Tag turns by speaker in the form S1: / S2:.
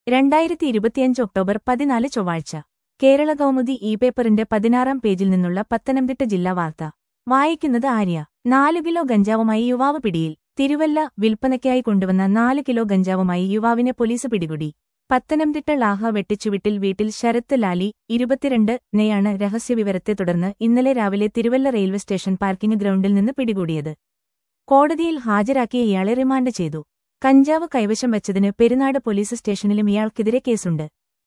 S1: രണ്ടായിരത്തി ഇരുപത്തിയഞ്ച് ഒക്ടോബർ പതിനാല് ചൊവ്വാഴ്ച കേരള കൗമുദി ഇ പേപ്പറിന്റെ പതിനാറാം പേജിൽ നിന്നുള്ള പത്തനംതിട്ട ജില്ലാ വാർത്ത വായിക്കുന്നത് ആര്യ നാലു കിലോ ഗഞ്ചാവുമായി യുവാവ് പിടിയിൽ തിരുവല്ല വിൽപ്പനയ്ക്കായി കൊണ്ടുവന്ന നാല് കിലോ ഗഞ്ചാവുമായി യുവാവിനെ പോലീസ് പിടികൂടി പത്തനംതിട്ട ലാഹ വെട്ടിച്ചുവിട്ടിൽ വീട്ടിൽ ശരത്ത് ലാലി ഇരുപത്തിരണ്ട് നെയാണ് രഹസ്യവിവരത്തെ തുടർന്ന് ഇന്നലെ രാവിലെ തിരുവല്ല റെയിൽവേ സ്റ്റേഷൻ പാർക്കിംഗ് ഗ്രൗണ്ടിൽ നിന്ന് പിടികൂടിയത് കോടതിയിൽ ഹാജരാക്കിയ ഇയാളെ റിമാൻഡ് ചെയ്തു കഞ്ചാവ് കൈവശം വച്ചതിന് പെരുന്നാട് പോലീസ് സ്റ്റേഷനിലും ഇയാൾക്കെതിരെ കേസുണ്ട്